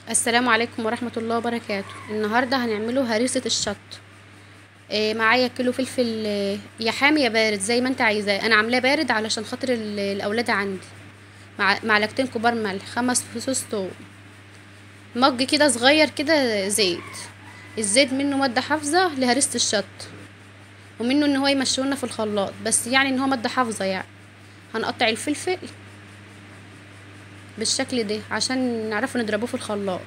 السلام عليكم ورحمة الله وبركاته النهاردة هنعمله هريسة الشط إيه معايا كيلو فلفل إيه، يا حامي يا بارد زي ما انت عايزاه انا عاملاه بارد علشان خاطر ال- الاولاد عندي مع معلقتين كبار ملح خمس فصوص توم مج كده صغير كده زيت الزيت منه مادة حافظة لهريسة الشط ومنه ان هو يمشيهولنا في الخلاط بس يعني ان هو مادة حافظة يعني هنقطع الفلفل بالشكل ده عشان نعرفه نضربه في الخلاط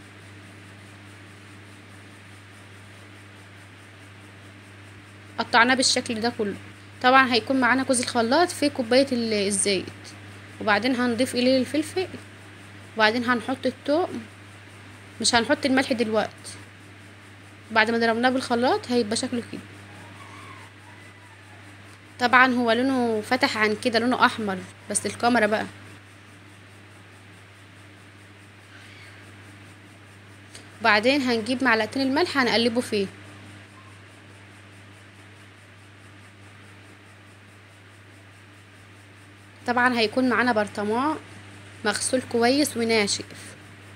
قطعناه بالشكل ده كله طبعا هيكون معانا كوز الخلاط في كوباية ال- الزيت وبعدين هنضيف اليه الفلفل وبعدين هنحط التوم مش هنحط الملح دلوقتي بعد ما ضربناه بالخلاط هيبقى شكله كده طبعا هو لونه فتح عن كده لونه احمر بس الكاميرا بقى بعدين هنجيب معلقتين الملح هنقلبه فيه طبعا هيكون معانا برطمان مغسول كويس وناشف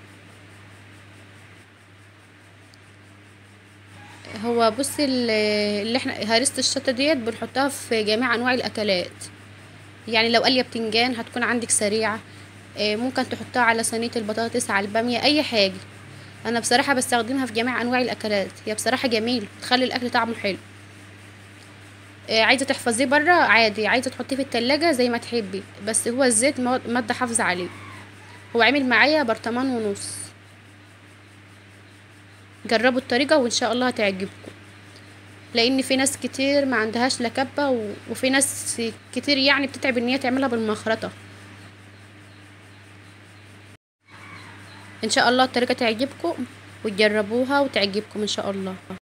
هو بصي ال- اللي احنا هريسة الشطة ديت بنحطها في جميع انواع الاكلات يعني لو قليه بتنجان هتكون عندك سريعة آه، ممكن تحطها على صينية البطاطس على البامية اي حاجة انا بصراحة بستخدمها في جميع انواع الاكلات هي بصراحة جميل بتخلي الاكل طعمه حلو آه، عايزة تحفظيه برا عادي عايزة تحطيه في التلاجة زي ما تحبي بس هو الزيت مواد- مادة حافظة عليه هو عامل معايا برطمان ونص جربوا الطريقة وان شاء الله هتعجبكم لان في ناس كتير ما عندهاش لا كبة و- وفي ناس كتير يعني بتتعب ان هي تعملها بالمخرطة ان شاء الله الطريقة تعجبكم وتجربوها وتعجبكم ان شاء الله